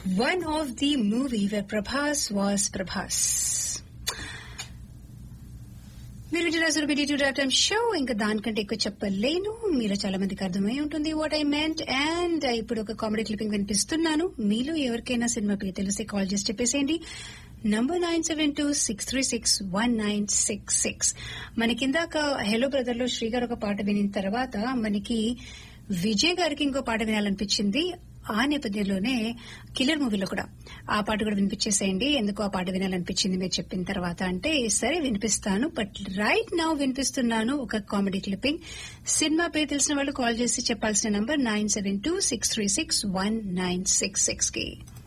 one of the movie where Prabhas was Prabhas. మీరు వింటున్నారు బిడి టు డాట్ టైమ్ షో ఇంకా దానికంటే ఎక్కువ చెప్పలేను మీలో చాలా మందికి అర్థమై ఉంటుంది వాట్ ఐ మెంట్ అండ్ ఇప్పుడు ఒక కామెడీ క్లిప్పింగ్ వినిపిస్తున్నాను మీలో ఎవరికైనా సినిమా పేరు తెలిసి కాల్ చేసి చెప్పేసేయండి number nine seven two six three six one nine six six మనకి ఇందాక హెలో బ్రదర్ లో శ్రీ గారు ఒక పాట వినిన తర్వాత మనకి విజయ్ గారికి ఇంకో పాట వినాలనిపించింది ఆ నేపథ్యంలోనే కిల్లర్ మూవీలో కూడా ఆ పాట కూడా వినిపించేసేయండి ఎందుకు ఆ పాట వినాలనిపించింది మీరు చెప్పిన తర్వాత అంటే సరే వినిపిస్తాను బట్ రైట్ నౌ వినిపిస్తున్నాను ఒక కామెడీ క్లిప్పింగ్ సినిమా పేరు తెలిసిన వాళ్ళు కాల్ చేసి చెప్పాల్సిన number nine seven two six three six one nine six six కి